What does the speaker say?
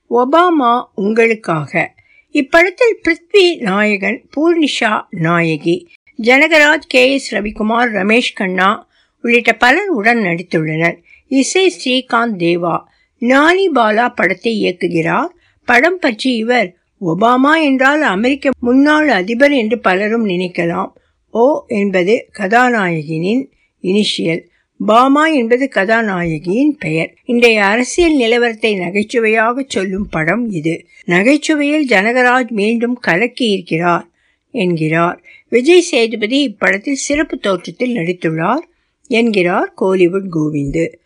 Obama உங்களுக்காக இப்படத்தில் பிருத்வி நாயகன் பூர்ணிஷா நாயகி ஜனகராஜ் கே எஸ் ரவிக்குமார் ரமேஷ் கண்ணா உள்ளிட்ட பலர் உடன் நடித்துள்ளனர் இசை ஸ்ரீகாந்த் தேவா நானி பாலா படத்தை இயக்குகிறார் படம் பற்றி இவர் ஒபாமா என்றால் அமெரிக்க முன்னாள் அதிபர் என்று பலரும் நினைக்கலாம் ஓ என்பது கதாநாயகினின் இனிஷியல் பாமா என்பது கதாநாயகியின் பெயர் இன்றைய அரசியல் நிலவரத்தை நகைச்சுவையாக சொல்லும் படம் இது நகைச்சுவையில் ஜனகராஜ் மீண்டும் கலக்கி இருக்கிறார் என்கிறார் விஜய் சேதுபதி இப்படத்தில் சிறப்பு தோற்றத்தில் நடித்துள்ளார் என்கிறார் கோலிவுட் கோவிந்து